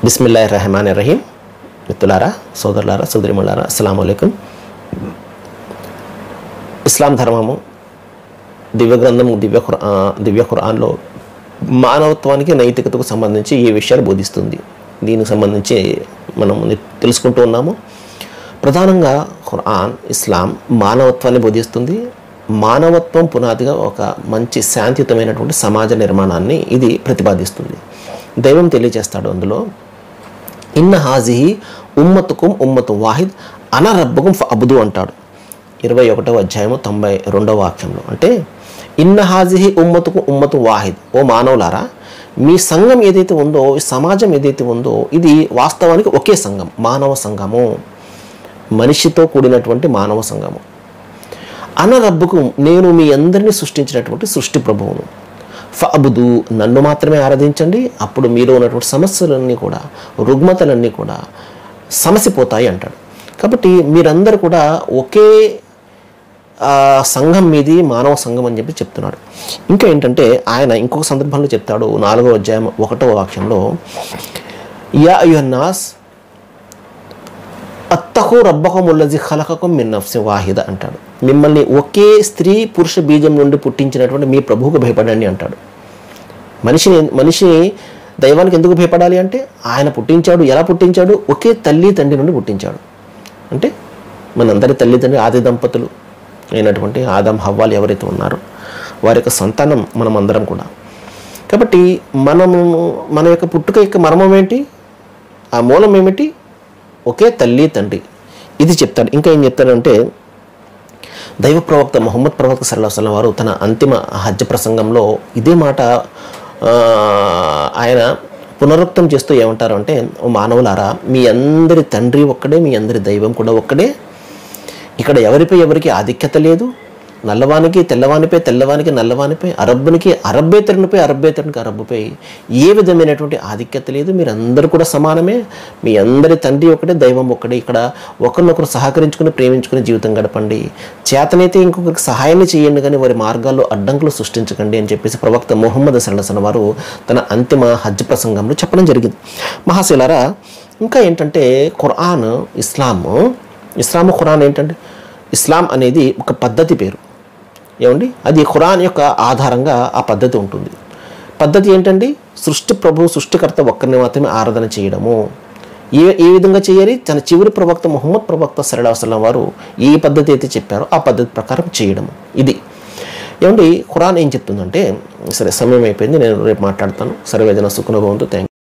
బిస్మిల్లా రెహమాన్ రహీం మిత్రులారా సోదరులారా సోదరిమలారా అస్సలం అయికం ఇస్లాం ధర్మము దివ్య గ్రంథము దివ్య ఖురా ఆ, దివ్య ఖురాన్లో మానవత్వానికి నైతికతకు సంబంధించి ఈ విషయాలు బోధిస్తుంది దీనికి సంబంధించి మనం ని- తెలుసుకుంటూ ఉన్నాము ప్రధానంగా ఖురాన్ ఇస్లాం మానవత్వాన్ని బోధిస్తుంది మానవత్వం పునాదిగా ఒక మంచి శాంతియుతమైనటువంటి సమాజ నిర్మాణాన్ని ఇది ప్రతిపాదిస్తుంది దైవం తెలియజేస్తాడు అందులో ఇన్న హాజిహి ఉమ్మతుకుం ఉమ్మతు వాహిద్ అన రబ్బకుం అబుదు అంటాడు ఇరవై ఒకటవ అధ్యాయము తొంభై రెండవ వాక్యంలో అంటే ఇన్న హాజిహి ఉమ్మతుకు ఉమ్మతు వాహిద్ ఓ మానవులారా మీ సంఘం ఏదైతే ఉందో ఈ సమాజం ఏదైతే ఉందో ఇది వాస్తవానికి ఒకే సంఘం మానవ సంఘము మనిషితో కూడినటువంటి మానవ సంఘము అన రబ్బుకు నేను మీ అందరినీ సృష్టించినటువంటి సృష్టి ప్రభువును ఫఅబుదు నన్ను మాత్రమే ఆరాధించండి అప్పుడు మీలో ఉన్నటువంటి సమస్యలన్నీ కూడా రుగ్మతలన్నీ కూడా సమసిపోతాయి అంటాడు కాబట్టి మీరందరూ కూడా ఒకే ఆ, సంఘం మీది మానవ సంఘం అని చెప్పి చెప్తున్నాడు ఇంకా ఏంటంటే ఆయన ఇంకొక సందర్భంలో చెప్తాడు నాలుగో అధ్యాయం ఒకటో వాక్యంలో యా అయ్యున్నాస్ అత్తహు రబ్బకముల్లజి ఖలకకం మిన్ నఫ్సి వాహిద అంటాడు మిమ్మల్ని ఒకే స్త్రీ పురుష బీజం నుండి పుట్టించినటువంటి మీ ప్రభువుకు భయపడండి అంటాడు మనిషిని మనిషిని దైవానికి ఎందుకు భయపడాలి అంటే ఆయన పుట్టించాడు ఎలా పుట్టించాడు ఒకే తల్లి తండ్రి నుండి పుట్టించాడు అంటే మనందరి తల్లి తండ్రి ఆది దంపతులు అయినటువంటి ఆదం హవ్వాలు ఎవరైతే ఉన్నారో వారి యొక్క సంతానం మనం అందరం కూడా కాబట్టి మనము మన యొక్క పుట్టుక యొక్క మర్మం ఏంటి ఆ మూలం ఏమిటి ఒకే తల్లి తండ్రి ఇది చెప్తాడు ఇంకా ఏం చెప్తాడంటే దైవ ప్రవక్త మొహమ్మద్ ప్రవక్త సల్లాహం వారు తన అంతిమ హజ్జ ప్రసంగంలో ఇదే మాట ఆ, ఆయన పునరుక్తం చేస్తూ ఏమంటారు అంటే "ఓ మానవులారా మీ అందరి తండ్రి ఒక్కడే మీ అందరి దైవం కూడా ఒక్కడే ఇక్కడ ఎవరిపై ఎవరికి ఆధిక్యత లేదు నల్లవానికి తెల్లవానిపై తెల్లవానికి నల్లవానిపై అరబ్బునికి అరబ్బేతరునిపై అరబ్బేతరునికి అరబ్బుపై ఏ విధమైనటువంటి ఆధిక్యత లేదు మీరు అందరూ కూడా సమానమే మీ అందరి తండ్రి ఒకటే దైవం ఒక్కడే ఇక్కడ ఒకరినొకరు సహకరించుకుని ప్రేమించుకుని జీవితం గడపండి చేతనైతే ఇంకొకరికి సహాయాన్ని చేయండి కానీ వారి మార్గాల్లో అడ్డంకులు సృష్టించకండి అని చెప్పేసి ప్రవక్త ముహమ్మద్ సల్లసన వారు తన అంతిమ హజ్ ప్రసంగంలో చెప్పడం జరిగింది మహాశిలారా ఇంకా ఏంటంటే ఖురాన్ ఇస్లాము ఇస్లాము ఖురాన్ ఏంటంటే ఇస్లాం అనేది ఒక పద్ధతి పేరు ఏమండి అది ఖురాన్ యొక్క ఆధారంగా ఆ పద్ధతి ఉంటుంది పద్ధతి ఏంటండి సృష్టి ప్రభు సృష్టికర్త ఒక్కరిని మాత్రమే ఆరాధన చేయడము ఏ ఏ విధంగా చేయాలి తన చివరి ప్రవక్త ముహమ్మద్ ప్రవక్త సరళాసలం వారు ఏ పద్ధతి అయితే చెప్పారో ఆ పద్ధతి ప్రకారం చేయడము ఇది ఏమండి ఖురాన్ ఏం చెప్తుందంటే సరే సమయం అయిపోయింది నేను రేపు మాట్లాడతాను సర్వేదన సుఖనుభవంతో థ్యాంక్